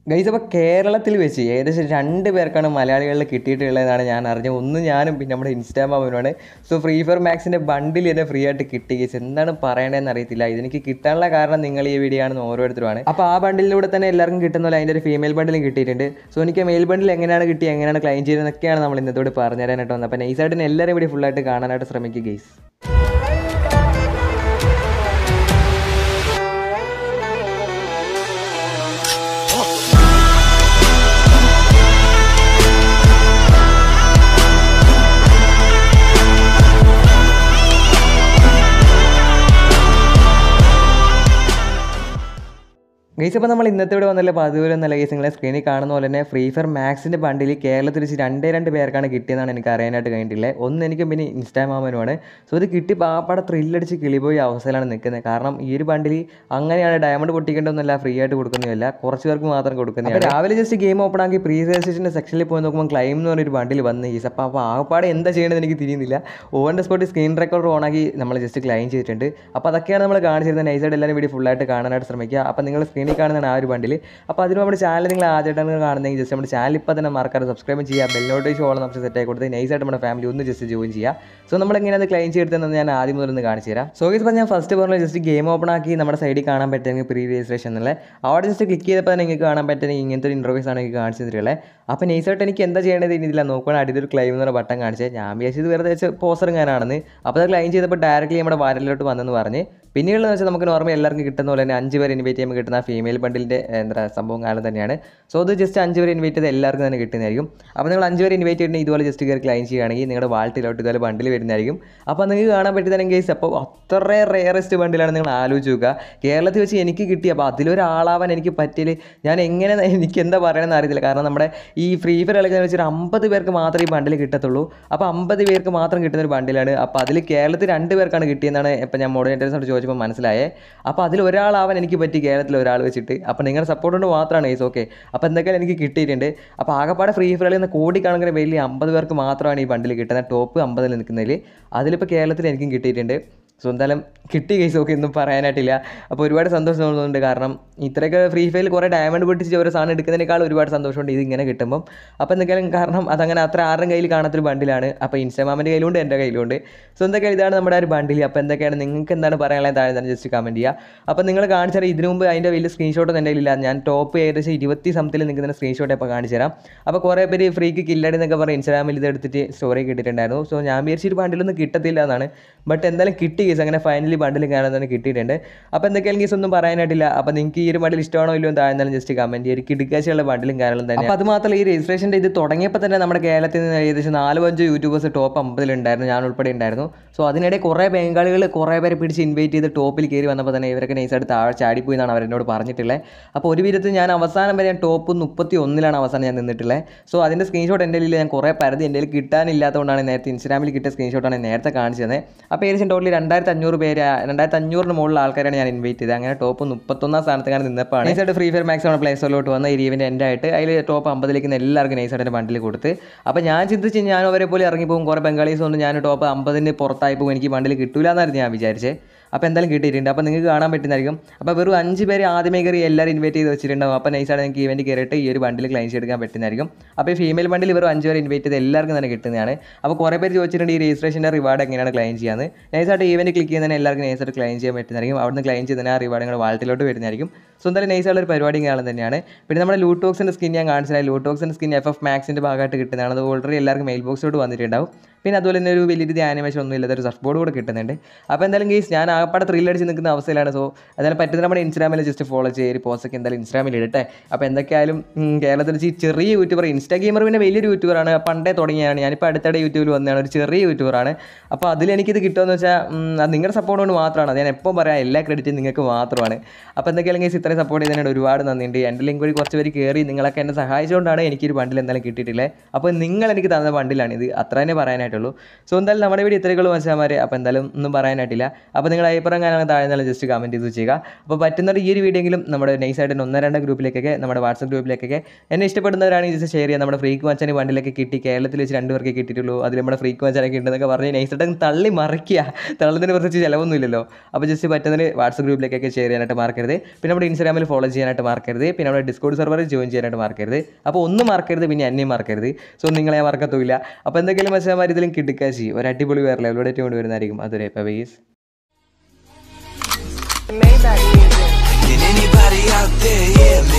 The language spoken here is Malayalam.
ഗൈസ് അപ്പോൾ കേരളത്തിൽ വെച്ച് ഏകദേശം രണ്ട് പേർക്കാണ് മലയാളികളിൽ കിട്ടിയിട്ടുള്ളതെന്നാണ് ഞാൻ അറിഞ്ഞത് ഒന്ന് ഞാനും പിന്നെ നമ്മുടെ ഇൻസ്റ്റാഗ്രാമിനുമാണ് സോ ഫ്രീ ഫയർ മാക്സിൻ്റെ ബണ്ടിൽ തന്നെ ഫ്രീ ആയിട്ട് കിട്ടി ഗൈസ് എന്താണ് പറയണതെന്ന് അറിയത്തില്ല ഇതെനിക്ക് കിട്ടാനുള്ള കാരണം നിങ്ങൾ ഈ വീഡിയോ ആണെന്ന് ഓരോരുത്തരുമാണ് അപ്പോൾ ആ ബണ്ടിലൂടെ തന്നെ എല്ലാവർക്കും കിട്ടുന്ന പോലെ അതിൻ്റെ ഒരു ഫീമെയിൽ ബണ്ടിലും കിട്ടിയിട്ടുണ്ട് സോ എനിക്ക് മെയിൽ ബണ്ടിൽ എങ്ങനെയാണ് കിട്ടി എങ്ങനെയാണ് ക്ലൈം ചെയ്യുന്നതൊക്കെയാണ് നമ്മൾ ഇന്നത്തോട് പറഞ്ഞു തരാനായിട്ട് വന്നത് അപ്പോൾ നൈസായിട്ട് തന്നെ എല്ലാവരും കൂടി ഫുള്ളായിട്ട് കാണാനായിട്ട് ശ്രമിക്കുക ഗൈസ് ഗൈസ് അപ്പോൾ നമ്മൾ ഇന്നത്തെ ഇവിടെ വന്നല്ലേ പതിവ് നല്ല ഗൈസ് നിങ്ങളെ സ്ക്രീനിൽ കാണുന്ന പോലെ തന്നെ ഫ്രീ ഫയർ മാക്സിൻ്റെ ബണ്ടിൽ കേരളത്തിൽ വെച്ച് രണ്ടേ രണ്ട് പേർക്കാണ് കിട്ടിയതെന്നാണ് എനിക്ക് അറിയാനായിട്ട് കഴിഞ്ഞിട്ടില്ല ഒന്ന് എനിക്കും പിന്നെ ഇൻസ്റ്റാമാമനുമാണ് സോ ഇത് കിട്ടി പാപ്പാടെ ത്രില്ലടിച്ച് കിളിപോയി അവസ്ഥയിലാണ് നിൽക്കുന്നത് കാരണം ഈ ഒരു ബണ്ടിൽ അങ്ങനെയാണ് ഡയമണ്ട് പൊട്ടിക്കേണ്ടതൊന്നുമല്ല ഫ്രീ ആയിട്ട് കൊടുക്കുന്നതല്ല കുറച്ച് പേർക്ക് മാത്രം കൊടുക്കുന്നതാണ് രാവിലെ ജസ്റ്റ് ഗെയിം ഓപ്പൺ ആക്കി പ്രീ രജിസ്ട്രേഷൻ്റെ സെക്ഷനിൽ പോയി നോക്കുമ്പോൾ ക്ലൈം എന്ന് പറഞ്ഞൊരു ബണ്ടിൽ വന്ന് ഗൈസ് അപ്പോൾ അപ്പോൾ ആകപ്പാടെ എന്താ ചെയ്യേണ്ടത് എനിക്ക് തിരിയുന്നില്ല on the spot screen recorder on ആക്കി നമ്മൾ ജസ്റ്റ് ക്ലൈം ചെയ്തിട്ടുണ്ട് അപ്പോൾ അതൊക്കെയാണ് നമ്മൾ കാണിച്ചിരുന്നത് നൈസായിട്ട് എല്ലാവരും വീഡിയോ ഫുള്ളായിട്ട് കാണാനായിട്ട് ശ്രമിക്കുക അപ്പോൾ നിങ്ങൾ സ്ക്രീനിൽ കാണുന്നതാണ് ആ ഒരു ബണ്ടിൽ അപ്പോൾ അതിന് നമ്മുടെ ചാനൽ നിങ്ങൾ ആദ്യമായിട്ടാണ് കാണുന്നതെങ്കിൽ ജസ്റ്റ് നമ്മുടെ ചാനൽ ഇപ്പോൾ തന്നെ മറക്കാതെ സബ്സ്ക്രൈബ് ചെയ്യുക ബെൽ നോട്ടിഫിക്കേഷൻ ഓളം നമുക്ക് സെറ്റ് ആയി കൊടുത്ത് നൈസായിട്ട് നമ്മുടെ ഫാമിലി ഒന്ന് ജസ്റ്റ് ജോയിൻ ചെയ്യുക സോ നമ്മൾ എങ്ങനെയാണ് ക്ലൈം ചെയ്തെന്ന് ഞാൻ ആദ്യം മുതൽ ഒന്ന് കാണിച്ചു തരാം സോ ഇപ്പോൾ ഞാൻ ഫസ്റ്റ് പറഞ്ഞ ജസ്റ്റ് ഗെയിം ഓപ്പൺ ആക്കി നമ്മുടെ സൈഡിൽ കാണാൻ പറ്റുമെങ്കിൽ പ്രീ രജിസ്ട്രേഷൻ എന്നുള്ള അവിടെ ജസ്റ്റ് ക്ലിക്ക് ചെയ്തപ്പോൾ നിങ്ങൾക്ക് കാണാൻ പറ്റുന്ന ഇങ്ങനത്തെ ഒരു ഇൻ്റർവ്യൂസ് ആണ് എനിക്ക് കാണിച്ചു തന്നിട്ടുള്ളത് അപ്പോൾ നൈസായിട്ട് എനിക്ക് എന്താ ചെയ്യേണ്ടത് ഇനിയില്ല നോക്കുകയാണ് അടിയൊരു ക്ലൈം എന്ന് പറഞ്ഞ ബട്ടൺ കാണിച്ചത് ഞാൻ വിചാരിച്ചത് വെറുതെ വെച്ച് പോസ്റ്റർ ഞാനാണെന്ന് അപ്പോൾ അത് ക്ലൈം ചെയ്തപ്പോൾ ഡയറക്റ്റ്ലി നമ്മുടെ വാരലിലോട്ട് വന്നെന്ന് പറഞ്ഞ് പിന്നീടുള്ളതെന്ന് വെച്ചാൽ നമുക്ക് നോർമൽ എല്ലാവർക്കും കിട്ടുന്ന പോലെ തന്നെ അഞ്ച് പേര് ഇൻവൈറ്റ് ചെയ്യുമ്പോൾ കിട്ടുന്ന ആ ഫീമെയിൽ ബണ്ടിലിൻ്റെ എന്താ സംഭവം കാലം തന്നെയാണ് സോ അത് ജസ്റ്റ് അഞ്ച് പേര് ഇൻവൈറ്റ് ചെയ്ത് എല്ലാവർക്കും തന്നെ കിട്ടുന്നതായിരിക്കും അപ്പോൾ നിങ്ങൾ അഞ്ച് പേര് ഇൻവൈറ്റ് ചെയ്തിട്ട് ഇതുപോലെ ജസ്റ്റ് കയറി ക്ലൈം ചെയ്യുകയാണെങ്കിൽ നിങ്ങളുടെ വാൾട്ടിലോട്ട് ഇതുപോലെ ബണ്ടിൽ വരുന്നതായിരിക്കും അപ്പോൾ നിങ്ങൾക്ക് കാണാൻ പറ്റുന്ന കേസ് അപ്പോൾ അത്ര റെയറസ്റ്റ് ബണ്ടിലാണ് നിങ്ങൾ ആലോചിച്ച് നോക്കുക കേരളത്തിൽ വെച്ച് എനിക്ക് കിട്ടി അപ്പോൾ അതിലൊരാളാവാൻ എനിക്ക് പറ്റിയിൽ ഞാൻ എങ്ങനെ എനിക്ക് എന്താ പറയണമെന്ന് അറിയത്തില്ല കാരണം നമ്മുടെ ഈ ഫ്രീ ഫയർ കളിക്കുന്ന വെച്ചൊരു അമ്പത് പേർക്ക് മാത്രമേ ഈ ബണ്ടിൽ കിട്ടത്തുള്ളൂ അപ്പോൾ അമ്പത് പേർക്ക് മാത്രം കിട്ടുന്ന ഒരു ബണ്ടിലാണ് അപ്പോൾ അതിൽ കേരളത്തിൽ രണ്ട് പേർക്കാണ് കിട്ടിയെന്നാണ് ഇപ്പോൾ ഞാൻ മോഡറേറ്റേഴ്സിനോട് ചോദിച്ചപ്പോൾ മനസ്സിലായേ അപ്പോൾ അതിൽ ഒരാളാവാൻ എനിക്ക് പറ്റി കേരളത്തിൽ ഒരാൾ വെച്ചിട്ട് അപ്പോൾ നിങ്ങളുടെ സപ്പോർട്ട് കൊണ്ട് മാത്രമാണ് കേസ് ഓക്കെ അപ്പോൾ എന്തൊക്കെയാണ് എനിക്ക് കിട്ടിയിട്ടുണ്ട് അപ്പോൾ ആകപ്പാടെ ഫ്രീ ഫയർ കളിക്കുന്ന കോടിക്കണക്കിന് വലിയ അമ്പത് പേർക്ക് മാത്രമാണ് ഈ ബണ്ടിൽ കിട്ടുന്നത് ടോപ്പ് അമ്പതിൽ നിൽക്കുന്നതിൽ അതിലിപ്പോൾ കേരളത്തിൽ എനിക്കും കിട്ടിയിട്ടുണ്ട് സോ എന്തായാലും കിട്ടി കേസ് ഒക്കെ ഒന്നും പറയാനായിട്ടില്ല അപ്പോൾ ഒരുപാട് സന്തോഷം തോന്നുന്നുണ്ട് കാരണം ഇത്രയൊക്കെ ഫ്രീ ഫയറിൽ കുറേ ഡയമണ്ട് പൊട്ടിച്ച് ഓരോ സാധനം എടുക്കുന്നതിനേക്കാൾ ഒരുപാട് സന്തോഷമുണ്ട് ഇത് ഇങ്ങനെ കിട്ടുമ്പം അപ്പോൾ എന്തെങ്കിലും കാരണം അതങ്ങനെ അത്ര ആരുടെയും കയ്യിൽ കാണാത്തൊരു ബണ്ടിലാണ് അപ്പോൾ ഇൻസ്റ്റാഗ്രാമിൻ്റെ കയ്യിലുണ്ട് എൻ്റെ കയ്യിലുണ്ട് സോ എന്തൊക്കെയാണ് ഇതാണ് നമ്മുടെ ഒരു ബണ്ടിൽ അപ്പോൾ എന്തൊക്കെയാണ് നിങ്ങൾക്ക് എന്താണ് പറയാനുള്ളത് താഴെ തന്നെ ജസ്റ്റ് കമൻറ്റ് ചെയ്യുക അപ്പോൾ നിങ്ങൾ കാണിച്ചാൽ ഇതിനു മുമ്പ് അതിൻ്റെ വലിയ സ്ക്രീൻഷോട്ട് എൻ്റെ കയ്യിലില്ല ഞാൻ ടോപ്പ് ഏകദേശം ഇരുപത്തി സംതിൽ നിൽക്കുന്ന സ്ക്രീൻഷോട്ട് ഇപ്പോൾ കാണിച്ചു തരാം അപ്പോൾ കുറേ പേര് ഫ്രീക്ക് കില്ലടി എന്നൊക്കെ പറഞ്ഞ് ഇൻസ്റ്റാഗ്രാമിൽ ഇത് എടുത്തിട്ട് സ്റ്റോറി കിട്ടിയിട്ടുണ്ടായിരുന്നു സോ ഞാൻ വിചാരിച്ചൊരു ബണ്ടിലൊന്നും കിട്ടത്തില്ല എന്നാണ് ബട്ട് എന്തായാലും കിട്ടി കേസ് അങ്ങനെ ഫൈനലി ബണ്ടിൽ കാണാൻ തന്നെ കിട്ടിയിട്ടുണ്ട് അപ്പോൾ എന്തൊക്കെയാണ് കേസ് ഒന്നും പറയാനായിട്ടില്ല അപ്പോൾ നിങ്ങൾക്ക് ഈ ഒരു ബണ്ടിൽ ഇഷ്ടമാണോ ഇല്ലയോ എന്ന് താഴെ തന്നെ ജസ്റ്റ് കമൻറ്റ് ചെയ്യുക കിടക്കാശയുള്ള ബണ്ടിലും കാര്യങ്ങളും തന്നെ അപ്പോൾ അത് മാത്രമല്ല ഈ രജിസ്ട്രേഷൻ്റെ ഇത് തുടങ്ങിയപ്പോൾ തന്നെ നമ്മുടെ കേരളത്തിൽ നിന്ന് ഏകദേശം നാലോ അഞ്ചോ യൂട്യൂബേഴ്സ് ടോപ്പ് അമ്പതിലുണ്ടായിരുന്നു ഞാൻ ഉൾപ്പെടെ ഉണ്ടായിരുന്നു സോ അതിനിടെ കുറേ ബംഗാളികൾ കുറേ പേരെ പിടിച്ച് ഇൻവൈറ്റ് ചെയ്ത് ടോപ്പിൽ കയറി വന്നപ്പോൾ തന്നെ ഇവരൊക്കെ നൈസായിട്ട് താഴെ ചാടിപ്പോയി എന്നാണ് അവരെന്നോട് പറഞ്ഞിട്ടുള്ളത് അപ്പോൾ ഒരു വിധത്തിൽ ഞാൻ അവസാനം വരെ ഞാൻ ടോപ്പ് മുപ്പത്തി ഒന്നിലാണ് അവസാനം ഞാൻ നിന്നിട്ടുള്ളത് സോ അതിൻ്റെ സ്ക്രീൻഷോട്ട് എൻ്റെ കയ്യിൽ ഞാൻ കുറേ പരതി എൻ്റെ കയ്യിൽ കിട്ടാനില്ലാത്തതുകൊണ്ടാണ് നേരത്തെ ഇൻസ്റ്റാഗ്രാമിൽ കിട്ടിയ സ്ക്രീൻഷോട്ടാണ് നേരത്തെ കാണിച്ചു തന്നെ അപ്പോൾ ഏകദേശം ടോട്ടലി രണ്ടായിരത്തി അഞ്ഞൂറ് പേര് രണ്ടായിരത്തി അഞ്ഞൂറിന് മുകളിൽ ആൾക്കാരാണ് ഞാൻ ഇൻവൈറ്റ് ചെയ്തത് അങ്ങനെ ടോപ്പ് മുപ്പത്തൊന്നാം സ്ഥാനത്താണ് നിന്നപ്പോഴാണ് നൈസായിട്ട് ഫ്രീ ഫയർ മാക്സ് ആണ് പ്ലേ സ്റ്റോറിലോട്ട് വന്ന ഈ ഈവൻ്റെ എൻ്റെ ആയിട്ട് അതിൽ ടോപ്പ് അമ്പതിലേക്ക് എല്ലാവർക്കും നൈസായിട്ട് ബണ്ടിൽ കൊടുത്ത് അപ്പോൾ ഞാൻ ചിന്തിച്ച് ഞാൻ അവരെ പോലെ ഇറങ്ങിപ്പോകും കുറേ ബംഗാളീസ് കൊണ്ട് ഞാൻ ടോപ്പ് അമ്പതിന് പുറത്തായി പോകും എനിക്ക് ബണ്ടിൽ കിട്ടൂല എന്നായിരുന്നു ഞാൻ വിചാരിച്ചത് അപ്പോൾ എന്തായാലും കിട്ടിയിട്ടുണ്ട് അപ്പോൾ നിങ്ങൾക്ക് കാണാൻ പറ്റുന്നതായിരിക്കും അപ്പോൾ വെറും അഞ്ച് പേര് ആദ്യമേ കയറി എല്ലാവരും ഇൻവൈറ്റ് ചെയ്ത് വെച്ചിട്ടുണ്ടാവും അപ്പോൾ നൈസായിട്ട് നിങ്ങൾക്ക് ഇവൻറ്റ് കയറിയിട്ട് ഈ ഒരു ബണ്ടിൽ ക്ലൈം ചെയ്തെടുക്കാൻ പറ്റുന്നതായിരിക്കും അപ്പോൾ ഈ ഫീമെയിൽ ബണ്ടിൽ വെറും അഞ്ച് പേര് ഇൻവൈറ്റ് ചെയ്ത് എല്ലാവർക്കും തന്നെ കിട്ടുന്നതാണ് അപ്പോൾ കുറേ പേര് ചോദിച്ചിട്ടുണ്ട് ഈ രജിസ്ട്രേഷൻ്റെ റിവാർഡ് എങ്ങനെയാണ് ക്ലൈം ചെയ്യാന്ന് നൈസായിട്ട് ഈവൻറ്റ് ക്ലിക്ക് ചെയ്യുന്നതിന് എല്ലാവർക്കും നൈസായിട്ട് ക്ലൈം ചെയ്യാൻ പറ്റുന്നതായിരിക്കും അവിടുന്ന് ക്ലൈം ചെയ്തതിന് ആ റിവാർഡ് നിങ്ങൾ വാൾട്ടിലോട്ട് വരുന്നതായിരിക്കും സോ എന്തായാലും നൈസായിട്ടുള്ള ഒരു പരിപാടിയും കാണാൻ തന്നെയാണ് പിന്നെ നമ്മുടെ ലൂട്ടോക്സിൻ്റെ സ്കിൻ ഞാൻ കാണിച്ചത് ലൂട്ടോക്സിൻ്റെ സ്കിൻ എഫ് എഫ് മാക്സിൻ്റെ ഭാഗമായിട്ട് കിട്ടുന്നതാണ് അത് ഓൾറെഡി എല്ലാവർക്കും മെയിൽ ബോക്സിലോട്ട് വന്നിട്ടുണ്ടാവും പിന്നെ അതുപോലെ തന്നെ ഒരു വലിയ രീതി ആനിമേഷൻ ഒന്നും ഇല്ലാത്ത ഒരു സർഫ് ബോർഡ് കൂടെ കിട്ടുന്നുണ്ട് അപ്പോൾ എന്തായാലും ഗെയ്സ് ഞാൻ ആകപ്പാടെ ത്രില്ലടിച്ച് നിൽക്കുന്ന അവസ്ഥയിലാണ് സോ എന്തായാലും പറ്റുന്ന നമ്മുടെ ഇൻസ്റ്റാഗ്രാമിൽ ജസ്റ്റ് ഫോളോ ചെയ്ത് ഒരു പോസ്റ്റൊക്കെ എന്തായാലും ഇൻസ്റ്റാഗ്രാമിൽ ഇടട്ടെ അപ്പോൾ എന്തൊക്കെയായാലും ഉം, കേരളത്തിൽ വെച്ച് ഈ ചെറിയ യൂട്യൂബർ ഇൻസ്റ്റാ ഗെയിമർ പിന്നെ വലിയൊരു യൂട്യൂബറാണ് പണ്ടേ തുടങ്ങിയാണ് ഞാനിപ്പോൾ അടുത്തിടെ യൂട്യൂബിൽ വന്നതാണ് ഒരു ചെറിയ യൂട്യൂബറാണ് അപ്പോൾ അതിൽ എനിക്കിത് കിട്ടുമെന്ന് വെച്ചാൽ ഉം, അത് നിങ്ങളുടെ സപ്പോർട്ട് കൊണ്ട് മാത്രമാണ് അത് ഞാൻ എപ്പോൾ പറയാം എല്ലാ ക്രെഡിറ്റും നിങ്ങൾക്ക് മാത്രമാണ് അപ്പോൾ എന്തൊക്കെയാലും ഗെയ്സ് ഇത്രയും സപ്പോർട്ട് ചെയ്തതിനോട് ഒരുപാട് നന്ദിയുണ്ട് എൻ്റെ ലിങ്ക് വഴി കുറച്ച് പേര് കയറി നിങ്ങളൊക്കെ എന്നെ സഹായിച്ചുകൊണ്ടാണ് എനിക്കൊരു ബണ്ടിൽ എന്തായാലും കിട്ടിയിട്ടില്ലേ അപ്പോൾ നിങ്ങൾ എനിക്ക് തന്ന ബണ്ടിലാണ് ഇത് അത്ര തന്നെ പറയാനായിട്ടുള്ളൂ സോ എന്തായാലും നമ്മുടെ വീഡിയോ ഇത്രയൊക്കെ മനസ്സിലാമാരെ അപ്പോൾ എന്തായാലും ഒന്നും പറയാനായിട്ടില്ല അപ്പോൾ നിങ്ങൾ അഭിപ്രായം കാര്യങ്ങൾ താഴെ നിന്നുള്ള ജസ്റ്റ് കമൻറ്റ് ചെയ്ത് ചെയ്യുക അപ്പോൾ പറ്റുന്നവർ ഈ ഒരു വീഡിയോയെങ്കിലും നമ്മുടെ നൈസായിട്ട് ഒന്ന് രണ്ട് ഗ്രൂപ്പിലേക്കൊക്കെ നമ്മുടെ വാട്സപ്പ് ഗ്രൂപ്പിലേക്കൊക്കെ എന്നെ ഇഷ്ടപ്പെടുന്നവരാണെങ്കിൽ ജസ്റ്റ് ഷെയർ ചെയ്യുക നമ്മുടെ ഫ്രീക്ക് മച്ചാന് വണ്ടിയിലൊക്കെ കിട്ടി കേരളത്തിൽ വെച്ച് രണ്ട് പേർക്ക് കിട്ടിയിട്ടുള്ളൂ അതിൽ നമ്മുടെ ഫ്രീക്ക് മച്ചാനൊക്കെ ഉണ്ടെന്നൊക്കെ പറഞ്ഞ് നൈസായിട്ട് അങ്ങ് തള്ളി മറിക്കുക തള്ളുന്നതിന് പ്രത്യേകിച്ച് ചിലവൊന്നും ഇല്ലല്ലോ അപ്പോൾ ജസ്റ്റ് പറ്റുന്നതിന് വാട്സപ്പ് ഗ്രൂപ്പിലേക്കൊക്കെ ഷെയർ ചെയ്യാനായിട്ട് മറക്കരുത് പിന്നെ നമ്മുടെ ഇൻസ്റ്റാഗ്രാമിൽ ഫോളോ ചെയ്യാനായിട്ട് മറക്കരുത് പിന്നെ നമ്മുടെ ഡിസ്കൗണ്ട് സെർവറിൽ ജോയിൻ ചെയ്യാനായിട്ട് മറക്കരുത് അപ്പോൾ ഒന്നും മറക്കരുത് പിന്നെ എന്നെയും മറക്കരുത് സോ നിങ്ങളെ മറക്കത്തുമില്ല അപ്പോൾ എന്തെങ്കിലും മത്സരമാർ ഇതിലും കിടക്കാശി ഒരു അടിപൊളി വേറെ ലെവലോടെ കൊണ്ടുവരുന്നതായിരിക്കും അതുവരെ ഇപ്പോൾ base Maybach music. Can anybody out there hear me?